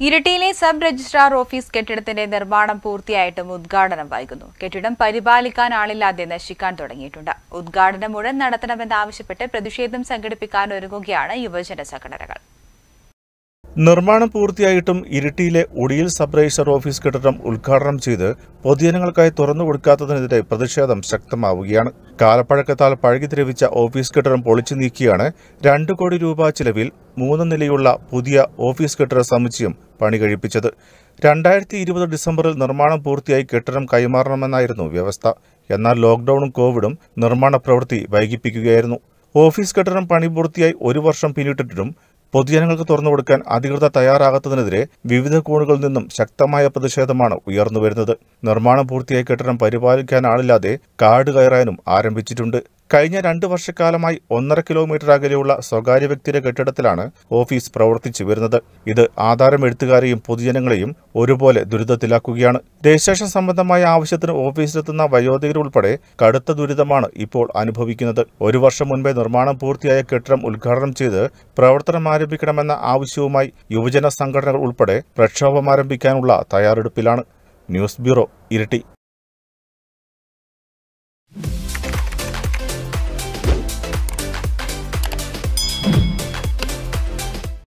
ഇരിട്ടിയിലെ sub registrar office കെട്ടിടത്തിന്റെ നിർമ്മാണം പൂർത്തിയായിട്ടും ഉദ്ഘാടനം വൈകുന്നു കെട്ടിടം പരിപാലിക്കാൻ ആളില്ലാതെ നശിക്കാൻ തുടങ്ങിയിട്ടുണ്ട് ഉദ്ഘാടനം ഉടൻ നടത്തണമെന്നാവശ്യപ്പെട്ട് പ്രതിഷേധം സംഘടിപ്പിക്കാൻ ഒരുങ്ങുകയാണ് യുവജന സംഘടനകൾ നിർമ്മാണം പൂർത്തിയായിട്ടും ഇരിട്ടിയിലെ ഉടിയിൽ സബ് രജിസ്റ്റർ ഓഫീസ് കെട്ടിടം ഉദ്ഘാടനം ചെയ്ത് പൊതുജനങ്ങൾക്കായി തുറന്നു കൊടുക്കാത്തതിനെതിരെ പ്രതിഷേധം ശക്തമാവുകയാണ് കാലപ്പഴക്കത്താൽ പഴകി ദ്രവിച്ച ഓഫീസ് കെട്ടിടം പൊളിച്ചു നീക്കിയാണ് രണ്ട് കോടി രൂപ ചിലവിൽ മൂന്ന് നിലയുള്ള പുതിയ ഓഫീസ് കെട്ടിട സമുച്ചയം പണി കഴിപ്പിച്ചത് രണ്ടായിരത്തി ഇരുപത് ഡിസംബറിൽ നിർമ്മാണം പൂർത്തിയായി കെട്ടിടം കൈമാറണമെന്നായിരുന്നു വ്യവസ്ഥ എന്നാൽ ലോക്ഡൌണും കോവിഡും നിർമ്മാണ പ്രവൃത്തി വൈകിപ്പിക്കുകയായിരുന്നു ഓഫീസ് കെട്ടിടം പണി പൂർത്തിയായി ഒരു വർഷം പിന്നിട്ടിട്ടും പൊതുജനങ്ങൾക്ക് തുറന്നു കൊടുക്കാൻ അധികൃതർ തയ്യാറാകാത്തതിനെതിരെ വിവിധ കോണുകളിൽ നിന്നും ശക്തമായ പ്രതിഷേധമാണ് ഉയർന്നുവരുന്നത് നിർമ്മാണം പൂർത്തിയായ കെട്ടിടം പരിപാലിക്കാനാളില്ലാതെ കാട് കയറാനും ആരംഭിച്ചിട്ടുണ്ട് കഴിഞ്ഞ രണ്ട് വർഷക്കാലമായി ഒന്നര കിലോമീറ്റർ അകലെയുള്ള സ്വകാര്യ വ്യക്തിയുടെ കെട്ടിടത്തിലാണ് ഓഫീസ് പ്രവർത്തിച്ചു വരുന്നത് ഇത് ആധാരം എഴുത്തുകാരെയും പൊതുജനങ്ങളെയും ഒരുപോലെ ദുരിതത്തിലാക്കുകയാണ് രജിസ്ട്രേഷൻ സംബന്ധമായ ആവശ്യത്തിന് ഓഫീസിലെത്തുന്ന വയോധികരുൾപ്പെടെ കടുത്ത ദുരിതമാണ് ഇപ്പോൾ അനുഭവിക്കുന്നത് ഒരു വർഷം മുൻപേ നിർമ്മാണം പൂർത്തിയായ കെട്ടിടം ഉദ്ഘാടനം ചെയ്ത് പ്രവർത്തനം ആരംഭിക്കണമെന്ന ആവശ്യവുമായി യുവജന സംഘടനകൾ ഉൾപ്പെടെ പ്രക്ഷോഭം ആരംഭിക്കാനുള്ള തയ്യാറെടുപ്പിലാണ് ന്യൂസ് ബ്യൂറോ ഇരിട്ടി